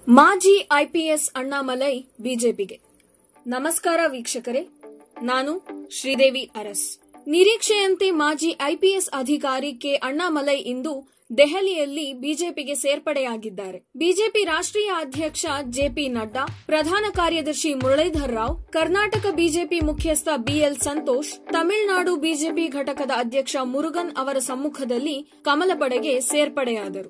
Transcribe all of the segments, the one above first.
ಮಾಜಿ ಐಪಿಎಸ್ ಅಣ್ಣಾಮಲೈ ಬಿಜೆಪಿಗೆ ನಮಸ್ಕಾರ ವೀಕ್ಷಕರೇ ನಾನು ಶ್ರೀದೇವಿ ಅರಸ್ ನಿರೀಕ್ಷೆಯಂತೆ ಮಾಜಿ ಐಪಿಎಸ್ ಅಧಿಕಾರಿ ಕೆ ಅಣ್ಣಾಮಲೈ ಇಂದು ದೆಹಲಿಯಲ್ಲಿ ಬಿಜೆಪಿಗೆ ಸೇರ್ಪಡೆಯಾಗಿದ್ದಾರೆ ಬಿಜೆಪಿ ರಾಷ್ಟ್ರೀಯ ಅಧ್ಯಕ್ಷ ಜೆಪಿ ನಡ್ಡಾ ಪ್ರಧಾನ ಕಾರ್ಯದರ್ಶಿ ಮುರಳೀಧರ್ ರಾವ್ ಕರ್ನಾಟಕ ಬಿಜೆಪಿ ಮುಖ್ಯಸ್ಥ ಬಿಎಲ್ ಸಂತೋಷ್ ತಮಿಳುನಾಡು ಬಿಜೆಪಿ ಘಟಕದ ಅಧ್ಯಕ್ಷ ಮುರುಗನ್ ಅವರ ಸಮ್ಮುಖದಲ್ಲಿ ಕಮಲಪಡೆಗೆ ಸೇರ್ಪಡೆಯಾದರು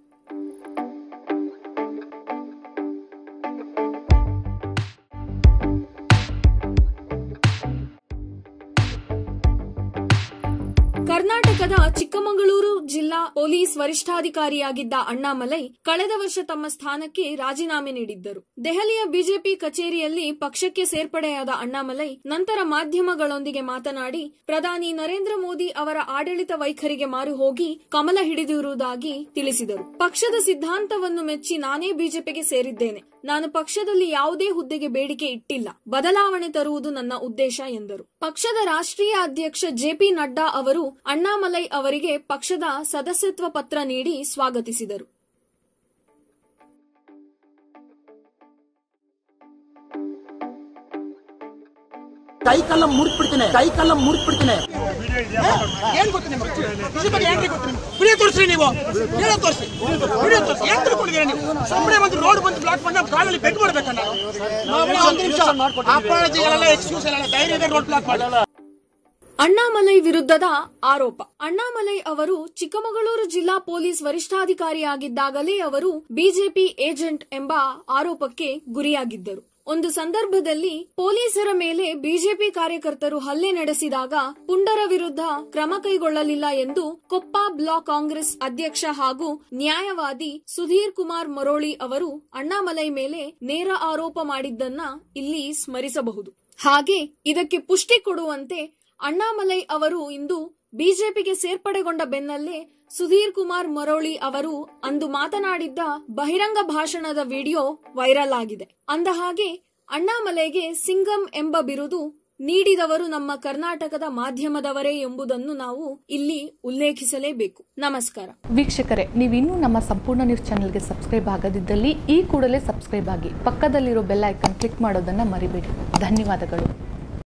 ಕರ್ನಾಟಕದ ಚಿಕ್ಕಮಗಳೂರು ಜಿಲ್ಲಾ ಪೊಲೀಸ್ ವರಿಷ್ಠಾಧಿಕಾರಿಯಾಗಿದ್ದ ಅಣ್ಣಾಮಲೈ ಕಳೆದ ವರ್ಷ ತಮ್ಮ ಸ್ಥಾನಕ್ಕೆ ರಾಜೀನಾಮೆ ನೀಡಿದ್ದರು ದೆಹಲಿಯ ಬಿಜೆಪಿ ಕಚೇರಿಯಲ್ಲಿ ಪಕ್ಷಕ್ಕೆ ಸೇರ್ಪಡೆಯಾದ ಅಣ್ಣಾಮಲೈ ನಂತರ ಮಾಧ್ಯಮಗಳೊಂದಿಗೆ ಮಾತನಾಡಿ ಪ್ರಧಾನಿ ನರೇಂದ್ರ ಮೋದಿ ಅವರ ಆಡಳಿತ ವೈಖರಿಗೆ ಮಾರು ಹೋಗಿ ಕಮಲ ಹಿಡಿದಿರುವುದಾಗಿ ತಿಳಿಸಿದರು ಪಕ್ಷದ ಸಿದ್ಧಾಂತವನ್ನು ಮೆಚ್ಚಿ ನಾನೇ ಬಿಜೆಪಿಗೆ ಸೇರಿದ್ದೇನೆ ನಾನು ಪಕ್ಷದಲ್ಲಿ ಯಾವುದೇ ಹುದ್ದೆಗೆ ಬೇಡಿಕೆ ಇಟ್ಟಿಲ್ಲ ಬದಲಾವಣೆ ತರುವುದು ನನ್ನ ಉದ್ದೇಶ ಎಂದರು ಪಕ್ಷದ ರಾಷ್ಟ್ರೀಯ ಅಧ್ಯಕ್ಷ ಜೆಪಿ ನಡ್ಡಾ ಅವರು ಅಣ್ಣಾಮಲೈ ಅವರಿಗೆ ಪಕ್ಷದ ಸದಸ್ಯತ್ವ ಪತ್ರ ನೀಡಿ ಸ್ವಾಗತಿಸಿದರು ಕೈ ಕಲ್ಲ ಮುರಿದ್ಬಿಡ್ತೀನಿ ಕೈ ಕಲ್ಲ ಮುರಿದ್ಬಿಡ್ತೀನಿ ಏನ್ ಗೊತ್ತು ನಿಮ್ಗೆ ಇದ್ರ ಬಗ್ಗೆ ಏನ್ರಿ ಗೊತ್ತು ನಿಮ್ಗೆ ವಿಡಿಯೋ ತೋರಿಸ್ರಿ ನೀವು ವಿಡಿಯೋ ತೋರಿಸಿ ವಿಡಿಯೋ ತೋರಿಸಿ ಏನ್ ತಿಳ್ಕೊಂಡಿದ್ದೀರಾ ನೀವು ಸುಮ್ಮನೆ ಒಂದು ರೋಡ್ ಬಂದು ಬ್ಲಾಕ್ ಮಾಡಿ ನಾವು ಕಾಲಲ್ಲಿ ಬೆಡ್ ಮಾಡ್ಬೇಕ ನಾವು ನಾವು ಒಂದು ನಿಮಿಷ ಅಪಾಲಜಿಗಳೆಲ್ಲ ಎಕ್ಸ್ಕ್ಯೂಸ್ ಎಲ್ಲ ಧೈರ್ಯದ ರೋಡ್ ಬ್ಲಾಕ್ ಮಾಡಿ ಅಣ್ಣಾಮಲೈ ವಿರುದ್ಧದ ಆರೋಪ ಅಣ್ಣಾಮಲೈ ಅವರು ಚಿಕ್ಕಮಗಳೂರು ಜಿಲ್ಲಾ ಪೊಲೀಸ್ ವರಿಷ್ಠಾಧಿಕಾರಿಯಾಗಿದ್ದಾಗಲೇ ಅವರು ಬಿಜೆಪಿ ಏಜೆಂಟ್ ಎಂಬ ಆರೋಪಕ್ಕೆ ಗುರಿಯಾಗಿದ್ದರು ಒಂದು ಸಂದರ್ಭದಲ್ಲಿ ಪೊಲೀಸರ ಮೇಲೆ ಬಿಜೆಪಿ ಕಾರ್ಯಕರ್ತರು ಹಲ್ಲೆ ನಡೆಸಿದಾಗ ಪುಂಡರ ವಿರುದ್ಧ ಕ್ರಮ ಕೈಗೊಳ್ಳಲಿಲ್ಲ ಎಂದು ಕೊಪ್ಪ ಬ್ಲಾಕ್ ಕಾಂಗ್ರೆಸ್ ಅಧ್ಯಕ್ಷ ಹಾಗೂ ನ್ಯಾಯವಾದಿ ಸುಧೀರ್ ಕುಮಾರ್ ಮರೋಳಿ ಅವರು ಅಣ್ಣಾಮಲೈ ಮೇಲೆ ನೇರ ಆರೋಪ ಮಾಡಿದ್ದನ್ನ ಇಲ್ಲಿ ಸ್ಮರಿಸಬಹುದು ಹಾಗೆ ಇದಕ್ಕೆ ಪುಷ್ಟಿ ಕೊಡುವಂತೆ ಅಣ್ಣಾಮಲೈ ಅವರು ಇಂದು ಬಿಜೆಪಿಗೆ ಸೇರ್ಪಡೆಗೊಂಡ ಬೆನ್ನಲ್ಲೇ ಸುಧೀರ್ ಕುಮಾರ್ ಮರೋಳಿ ಅವರು ಅಂದು ಮಾತನಾಡಿದ್ದ ಬಹಿರಂಗ ಭಾಷಣದ ವಿಡಿಯೋ ವೈರಲ್ ಆಗಿದೆ ಅಂದಹಾಗೆ ಅಣ್ಣಾಮಲೈಗೆ ಸಿಂಗಂ ಎಂಬ ಬಿರುದು ನೀಡಿದವರು ನಮ್ಮ ಕರ್ನಾಟಕದ ಮಾಧ್ಯಮದವರೇ ಎಂಬುದನ್ನು ನಾವು ಇಲ್ಲಿ ಉಲ್ಲೇಖಿಸಲೇಬೇಕು ನಮಸ್ಕಾರ ವೀಕ್ಷಕರೇ ನೀವಿನ್ನೂ ನಮ್ಮ ಸಂಪೂರ್ಣ ನ್ಯೂಸ್ ಚಾನೆಲ್ಗೆ ಸಬ್ಸ್ಕ್ರೈಬ್ ಆಗದಿದ್ದಲ್ಲಿ ಈ ಕೂಡಲೇ ಸಬ್ಸ್ಕ್ರೈಬ್ ಆಗಿ ಪಕ್ಕದಲ್ಲಿರೋ ಬೆಲ್ ಐಕಾನ್ ಕ್ಲಿಕ್ ಮಾಡೋದನ್ನು ಮರಿಬೇಡಿ ಧನ್ಯವಾದಗಳು